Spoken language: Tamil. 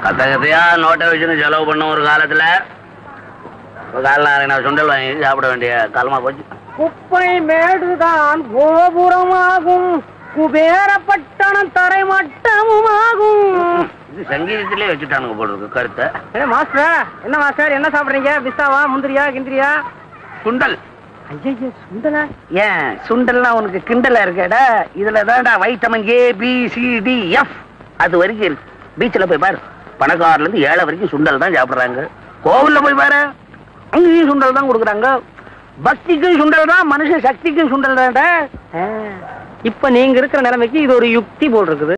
அத்தகத்தையா நோட்டை வச்சுன்னு செலவு பண்ண ஒரு காலத்துல ஒரு காலில் நான் சுண்டல் வாங்கி சாப்பிட வேண்டிய காலமா போச்சு குப்பை மேடுதான் கோபுரமாகும் குபேரப்பட்டணம் தரைமட்டமுமாகும் இது சங்கீதத்திலே வச்சுட்டானுங்க போல இருக்கு கருத்தை என்ன மாஸ்டர் என்ன மாஸ்டர் என்ன சாப்பிடுறீங்க பிஸ்தாவா முந்திரியா கிந்திரியா சுண்டல் ஐயோ சுண்டலா ஏன் சுண்டல்னா உனக்கு கிண்டலா இருக்கேடா இதுல தான்டா vitamin A B C D F அது வரைக்கும் இருக்கு பீச்சில் போய் பாரு பணக்காரில இருந்து ஏழை வரைக்கும் சுண்டல் தான் சாப்பிடுறாங்க கோவில்ல போய் பாரு அங்கேயும் சுண்டல் தான் கொடுக்குறாங்க பக்திக்கும் சுண்டல் தான் மனுஷ சக்திக்கும் சுண்டல் தான்டா இப்ப நீங்க இருக்கிற நிலைமைக்கு இது ஒரு யுக்தி போல் இருக்குது